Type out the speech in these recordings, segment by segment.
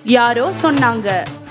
யாரோ சொன்னாங்க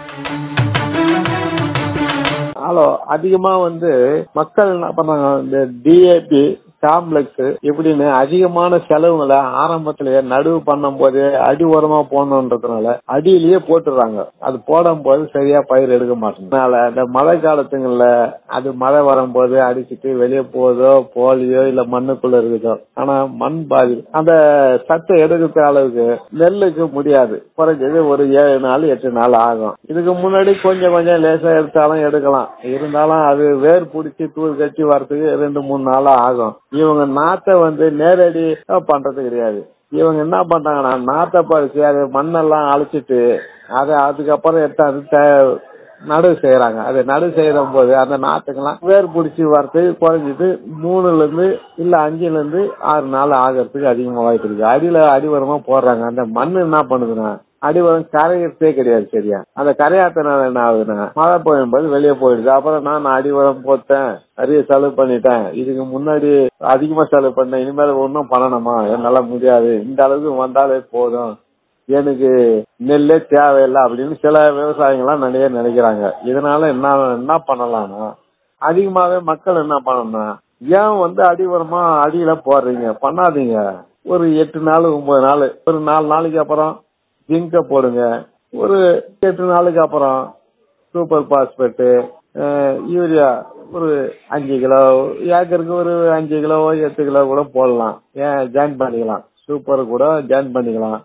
ஹலோ அதிகமா வந்து மக்கள் என்ன பண்ணாங்க இந்த டிஏபி காம்ப்ளெக்ஸ் இப்படின்னு அதிகமான செலவுகளை ஆரம்பத்திலேயே நடுவு பண்ணும் போது அடி உரமா போடணுன்றதுனால அடியிலேயே போட்டுறாங்க அது போடும் போது சரியா பயிர் எடுக்க மாட்டேங்குது இந்த மழை காலத்துங்கள்ல அது மழை வரும்போது அடிச்சிட்டு வெளியே போகுதோ போலியோ இல்ல மண்ணுக்குள்ள இருக்குதோ ஆனா மண் பாதி அந்த சத்தை எடுக்கிற அளவுக்கு நெல்லுக்கு முடியாது குறைஞ்சது ஒரு ஏழு நாள் எட்டு நாள் ஆகும் இதுக்கு முன்னாடி கொஞ்சம் கொஞ்சம் லேசா எடுத்தாலும் எடுக்கலாம் இருந்தாலும் அது வேர் பிடிச்சி தூள் கட்டி வர்றதுக்கு ரெண்டு மூணு நாள் ஆகும் இவங்க நாத்தை வந்து நேரடி பண்றது கிடையாது இவங்க என்ன பண்றாங்கன்னா நாத்தை பறிச்சு அது மண்ணெல்லாம் அழிச்சிட்டு அதை அதுக்கப்புறம் எடுத்தாந்து தே- நடுவு செய்யறாங்க அது நடுவு செய்யற போது அந்த நாத்துக்கெல்லாம் வேர் பிடிச்சி வரதுக்கு குறைஞ்சிட்டு மூணுல இருந்து இல்ல அஞ்சுல இருந்து ஆறு நாள் ஆகிறதுக்கு அதிகமா வாய்ப்பு இருக்கு அடியில அடிவரமா போடுறாங்க அந்த மண் என்ன பண்ணுதுன்னா அடிவரம் கரையிறதே கிடையாது சரியா அந்த கரையாத்தனால என்ன ஆகுதுன்னா மழை பெய்யும் போது வெளியே போயிடுது அப்புறம் நான் நான் அடிவரம் போட்டேன் நிறைய செலவு பண்ணிட்டேன் இதுக்கு முன்னாடி அதிகமா செலவு பண்ணேன் இனிமேல் ஒன்றும் பண்ணணுமா என்னால முடியாது இந்த அளவுக்கு வந்தாலே போதும் எனக்கு நெல்லே தேவையில்லை அப்படின்னு சில விவசாயிகள்லாம் நிறைய நினைக்கிறாங்க இதனால என்ன என்ன பண்ணலாம்னா அதிகமாவே மக்கள் என்ன பண்ணணும்னா ஏன் வந்து அடிவரமா அடியில போடுறீங்க பண்ணாதீங்க ஒரு எட்டு நாள் ஒன்பது நாள் ஒரு நாலு நாளைக்கு அப்புறம் ஜிங்க போடுங்க ஒரு எட்டு நாளுக்கு அப்புறம் சூப்பர் பாஸ்பேட்டு யூரியா ஒரு அஞ்சு கிலோ ஏக்கருக்கு ஒரு அஞ்சு கிலோ எட்டு கிலோ கூட போடலாம் ஏன் ஜாயின் பண்ணிக்கலாம் சூப்பர் கூட ஜாயின் பண்ணிக்கலாம்